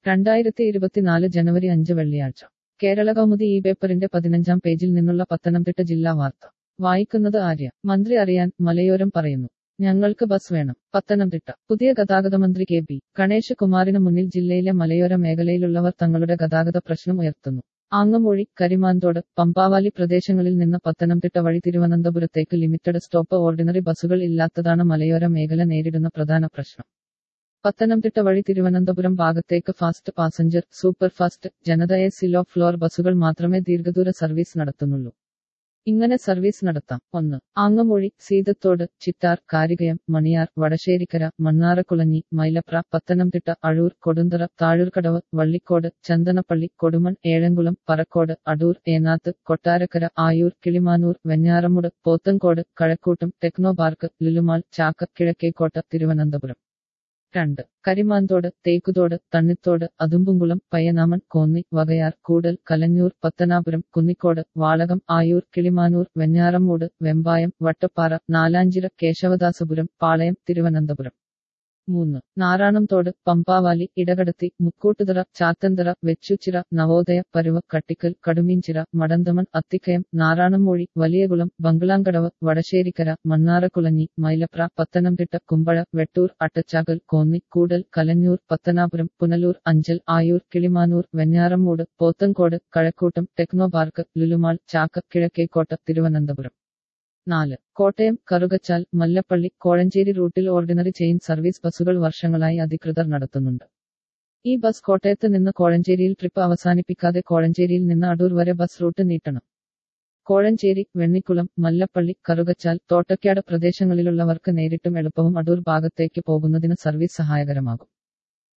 രണ്ടായിരത്തി ഇരുപത്തിനാല് ജനുവരി അഞ്ച് വെള്ളിയാഴ്ച കേരള കൗമുദി ഈ പേപ്പറിന്റെ പതിനഞ്ചാം പേജിൽ നിന്നുള്ള പത്തനംതിട്ട ജില്ലാ വാർത്ത വായിക്കുന്നത് ആര്യ മന്ത്രി അറിയാൻ മലയോരം പറയുന്നു ഞങ്ങൾക്ക് ബസ് വേണം പത്തനംതിട്ട പുതിയ ഗതാഗത മന്ത്രി കെ ബി ഗണേഷ് കുമാറിന് മുന്നിൽ ജില്ലയിലെ മലയോര മേഖലയിലുള്ളവർ തങ്ങളുടെ ഗതാഗത പ്രശ്നം ഉയർത്തുന്നു ആങ്ങമൂഴി കരിമാന്തോട് പമ്പാവാലി പ്രദേശങ്ങളിൽ നിന്ന് പത്തനംതിട്ട വഴി തിരുവനന്തപുരത്തേക്ക് ലിമിറ്റഡ് സ്റ്റോപ്പ് ഓർഡിനറി ബസ്സുകൾ ഇല്ലാത്തതാണ് മലയോര മേഖല നേരിടുന്ന പ്രധാന പ്രശ്നം പത്തനംതിട്ട വഴി തിരുവനന്തപുരം ഭാഗത്തേക്ക് fast passenger super fast Janatha A C low floor ബസ്സുകൾ മാത്രമേ ദീർഘദൂര സർവീസ് നടത്തുന്നുള്ളൂ ഇങ്ങനെ സർവീസ് നടത്താം ഒന്ന് ആങ്ങമൂഴി സീതത്തോട് ചിറ്റാർ കാരികയം മണിയാർ വടശ്ശേരിക്കര മണ്ണാറക്കുളഞ്ഞി മൈലപ്ര പത്തനംതിട്ട അഴൂർ കൊടുന്തറ താഴൂർക്കടവ് വള്ളിക്കോട് ചന്ദനപ്പള്ളി കൊടുമൺ ഏഴംകുളം പറക്കോട് അടൂർ ഏനാത്ത് കൊട്ടാരക്കര ആയൂർ കിളിമാനൂർ വെഞ്ഞാറമുട് പോത്തൻകോട് കഴക്കൂട്ടം ടെക്നോ പാർക്ക് ലുലുമാൾ ചാക്ക കിഴക്കേക്കോട്ട തിരുവനന്തപുരം രണ്ട് കരിമാന്തോട് തേക്കുതോട് തണ്ണിത്തോട് അതുമ്പുംകുളം പയ്യനാമൺ കോന്നി വകയാർ കൂടൽ കലഞ്ഞൂർ പത്തനാപുരം കുന്നിക്കോട് വാളകം ആയൂർ കിളിമാനൂർ വെഞ്ഞാറമ്മൂട് വെമ്പായം വട്ടപ്പാറ നാലാഞ്ചിറ കേശവദാസപുരം പാളയം തിരുവനന്തപുരം മൂന്ന് നാറാണംതോട് പമ്പാവാലി ഇടകടത്തി മുക്കൂട്ടുതറ ചാത്തന്തറ വെച്ചുച്ചിറ നവോദയ പരുവ കട്ടിക്കൽ കടുമീൻചിറ മടന്തമൺ അത്തിക്കയം നാറാണംമൂഴി വലിയകുളം ബംഗ്ലാങ്കടവ് വടശ്ശേരിക്കര മണ്ണാറക്കുളഞ്ഞി മൈലപ്ര പത്തനംതിട്ട കുമ്പഴ വെട്ടൂർ അട്ടച്ചാകൽ കോന്നി കൂടൽ കലഞ്ഞൂർ പത്തനാപുരം പുനലൂർ അഞ്ചൽ ആയൂർ കിളിമാനൂർ വെഞ്ഞാറമ്മൂട് പോത്തൻകോട് കഴക്കൂട്ടം ടെക്നോ പാർക്ക് ലുലുമാൾ ചാക്ക കിഴക്കേക്കോട്ട തിരുവനന്തപുരം നാല് കോട്ടയം കറുകച്ചാൽ മല്ലപ്പള്ളി കോഴഞ്ചേരി റൂട്ടിൽ ഓർഡിനറി ചെയിൻ സർവീസ് ബസ്സുകൾ വർഷങ്ങളായി അധികൃതർ നടത്തുന്നുണ്ട് ഈ ബസ് കോട്ടയത്ത് നിന്ന് കോഴഞ്ചേരിയിൽ ട്രിപ്പ് അവസാനിപ്പിക്കാതെ കോഴഞ്ചേരിയിൽ നിന്ന് അടൂർ വരെ ബസ് റൂട്ട് നീട്ടണം കോഴഞ്ചേരി വെണ്ണിക്കുളം മല്ലപ്പള്ളി കറുകച്ചാൽ തോട്ടക്കാട് പ്രദേശങ്ങളിലുള്ളവർക്ക് നേരിട്ടും എളുപ്പവും അടൂർ ഭാഗത്തേക്ക് പോകുന്നതിന് സർവീസ് സഹായകരമാകും